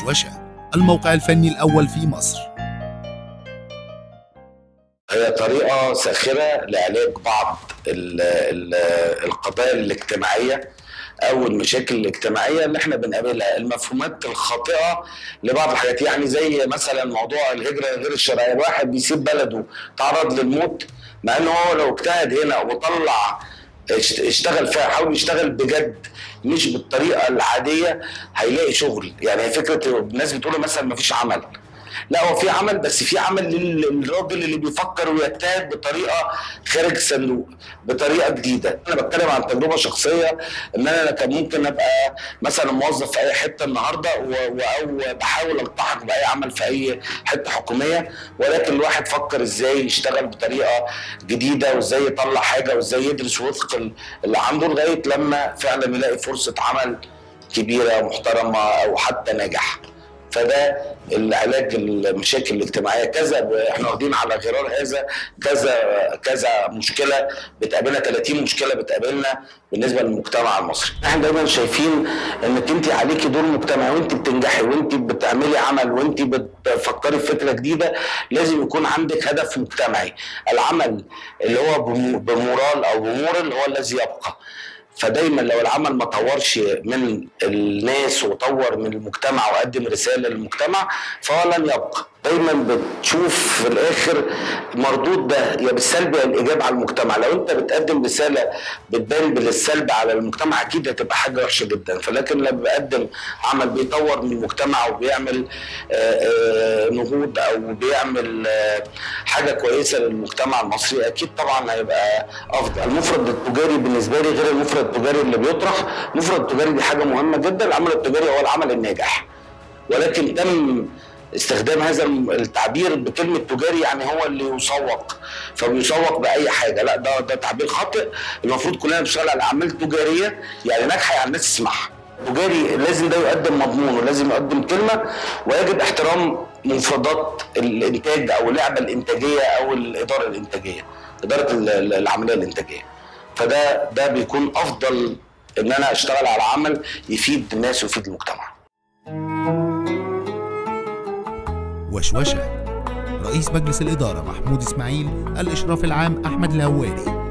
وشوشة الموقع الفني الأول في مصر هي طريقة ساخرة لعلاج بعض ال ال القضايا الاجتماعية أو المشاكل الاجتماعية اللي احنا بنقابلها المفهومات الخاطئة لبعض الحاجات يعني زي مثلا موضوع الهجرة غير الشرعية واحد بيسيب بلده تعرض للموت مع انه هو لو اجتهد هنا وطلع اشت- اشتغل فيها حاول يشتغل بجد مش بالطريقة العادية هيلاقي شغل يعني هي فكرة الناس بتقول مثلا مفيش عمل لا هو في عمل بس في عمل لل- للراجل اللي بيفكر ويجتهد بطريقه خارج الصندوق بطريقه جديده انا بتكلم عن تجربه شخصيه ان انا كان ممكن ابقى مثلا موظف في اي حته النهارده و- و- او بحاول التحق باي عمل في اي حته حكوميه ولكن الواحد فكر ازاي يشتغل بطريقه جديده وازاي يطلع حاجه وازاي يدرس وفق ال- اللي عنده لغايه لما فعلا يلاقي فرصه عمل كبيره محترمه او حتى ناجحه فده العلاج المشاكل الاجتماعيه كذا احنا واخدين على غرار هذا كذا كذا مشكله بتقابلنا 30 مشكله بتقابلنا بالنسبه للمجتمع المصري احنا دايما شايفين انك انت عليكي دور مجتمعي وانت بتنجحي وانت بتعملي عمل وانت بتفكري في فكره جديده لازم يكون عندك هدف مجتمعي العمل اللي هو بم- بمورال او بمورال هو الذي يبقى فدايما لو العمل ما طورش من الناس وطور من المجتمع وقدم رساله للمجتمع فهو لن يبقى دايما بتشوف في الاخر مردود ده يا بالسلب يا الايجاب على المجتمع لو انت بتقدم رساله بتبان بالسلب على المجتمع اكيد هتبقى حاجه وحشه جدا فلكن لما بقدم عمل بيطور من المجتمع وبيعمل آه، آه، نهوض او بيعمل آه، حاجه كويسه للمجتمع المصري اكيد طبعا هيبقى افضل المفرد التجاري بالنسبه لي غير المفرد التجاري اللي بيطرح المفرد التجاري دي حاجه مهمه جدا العمل التجاري هو العمل الناجح ولكن تم استخدام هذا التعبير بكلمه تجاري يعني هو اللي يسوق فبيسوق باي حاجه لا ده ده تعبير خاطئ المفروض كلنا نشتغل على اعمال تجاريه يعني ناجحه يعني الناس تسمعها تجاري لازم ده يقدم مضمون ولازم يقدم كلمه ويجب احترام مفردات الانتاج او اللعبه الانتاجيه او الاداره الانتاجيه اداره ال- ال- العمليه الانتاجيه فده ده بيكون افضل ان انا اشتغل على عمل يفيد الناس ويفيد المجتمع وشوشة رئيس مجلس الإدارة محمود إسماعيل الإشراف العام أحمد الهواري